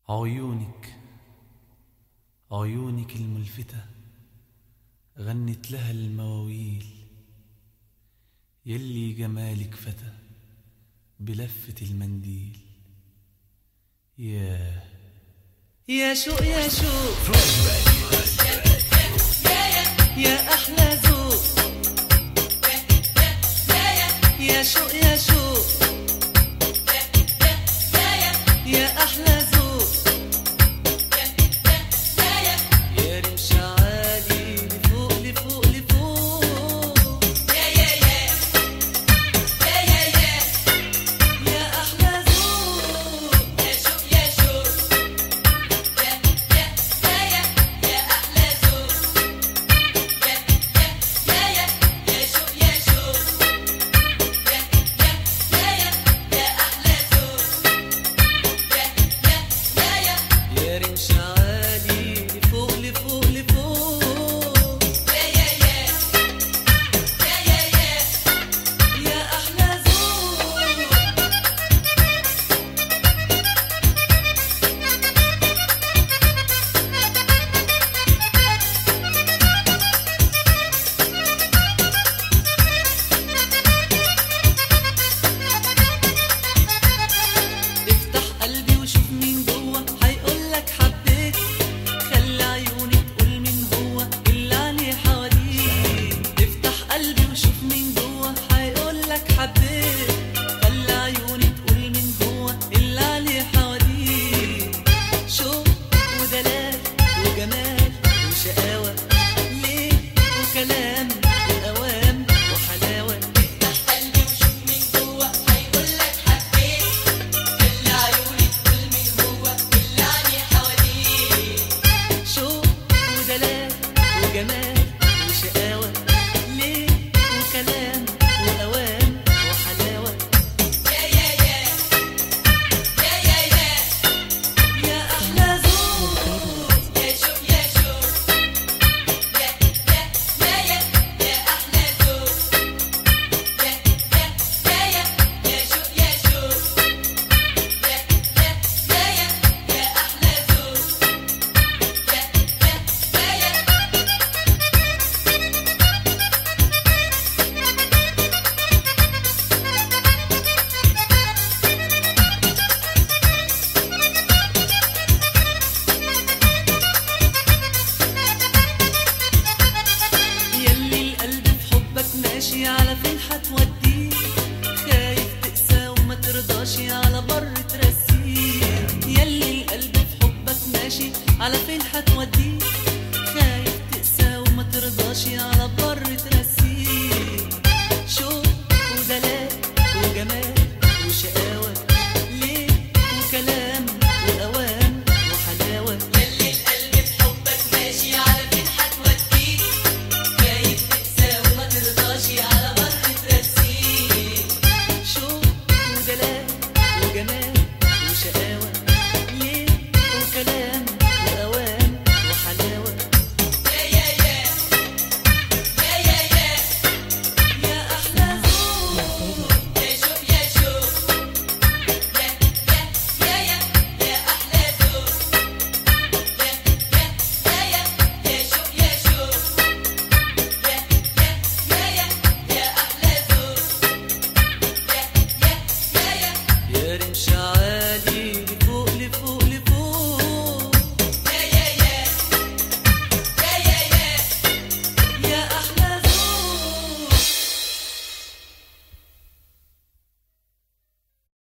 عيونك عيونك الملفتة غنت لها المواويل يلي جمالك فتى بلفة المنديل ياه يا شوق يا شوق يا احلى ذوق يا شوق يا شوق يا احلى ذوق يا رمش عالي لفوق لفوق لفوق يا احلى ذوق يا رمش عالي لفوق لفوق لفوق يا احلى ذوق افتح قلبي وشوف مين جوه هيقولك حبيت خلي عيوني تقول مين هو اللي عليه حواليك افتح قلبي وشوف مين جوه هيقولك حبيت خلي عيوني تقول مين هو اللي عليه حواليك شوق ودلال وجمال وشقاوة ليه وكلام وأوام وحلاوة افتح قلبي وشوف مين جوه هيقولك حبيت خلي عيوني تقول مين هو اللي عليه حواليك شوق ودلال وجمال وشقاوة ليه وكلام وأوام وحلاوة يا أحلى ذوق يلي القلب في حبك ماشي على فين حتوديه خايف تقسى وما ترضاش على بر ترسيه يلي القلب في حبك ماشي على فين